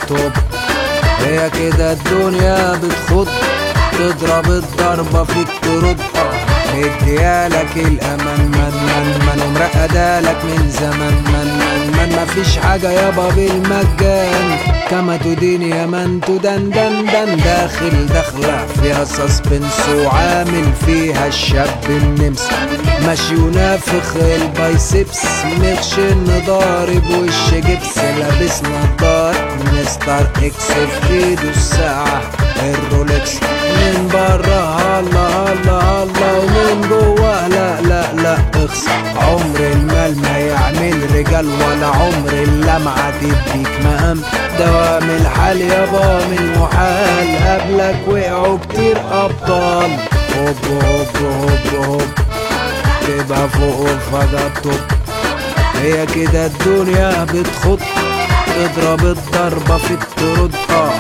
الطب هي كده الدنيا بتخض تضرب الضربة فيك ترد مديالك الأمان من من من ومرقدالك من زمان من من من مفيش حاجة يابا بالمجان كما تدين يا من تدن دن دن داخل دخلة فيها سسبنس وعامل فيها الشاب النمس ماشي ونافخ البايسبس مخشن ضارب وش جبس لابس نضار مستر اكس في ايده الساعة الرولكس من بره هلا هلا هلا ومن جوه لا لا لا اخس عمر المال ما يعمل رجال ولا عمر اللمعة تديك مقام دوام الحال يابا من المحال قبلك وقعوا كتير ابطال هوب هوب هوب هوب تبقى فوق الفجر طب هي كده الدنيا بتخط تضرب الضربة فيك ترد اه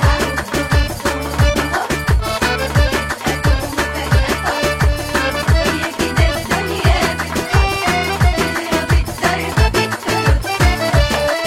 هي كده الدنيا بتضرب الضربة فيك ترد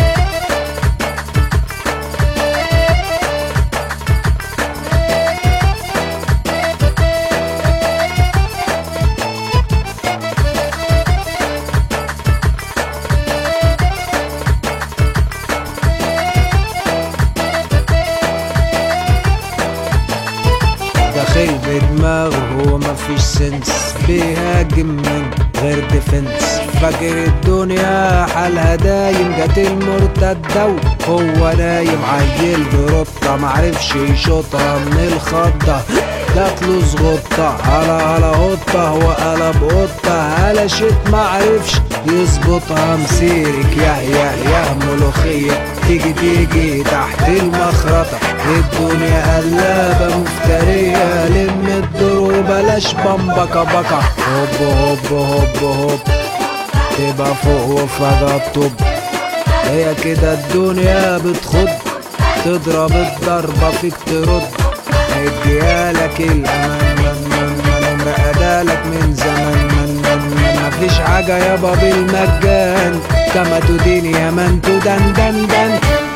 داخل بدماغه هو مفيش سنس بيهاجم من غير ديفنس فاكر الدنيا حالها دايم جت المرتدة وهو نايم عيل برطة معرفش يشوطها من الخضة جاتله زغطة على على قطة وقلب قطة هلشت معرفش يظبطها مسيرك يا يا يا ملوخية تيجي تيجي تحت المخرطة الدنيا قلابة مفترية لم الدور وبلاش بمبكة بكة هوب هوب هوب هوب تبقى فوق وفجأة الطب هي كده الدنيا بتخض تضرب الضربة فيك ترد مديالك الأمان من من من ومرقدالك من زمان من من من مفيش حاجة يابا بالمجان كما تدين يا من تدن دن دن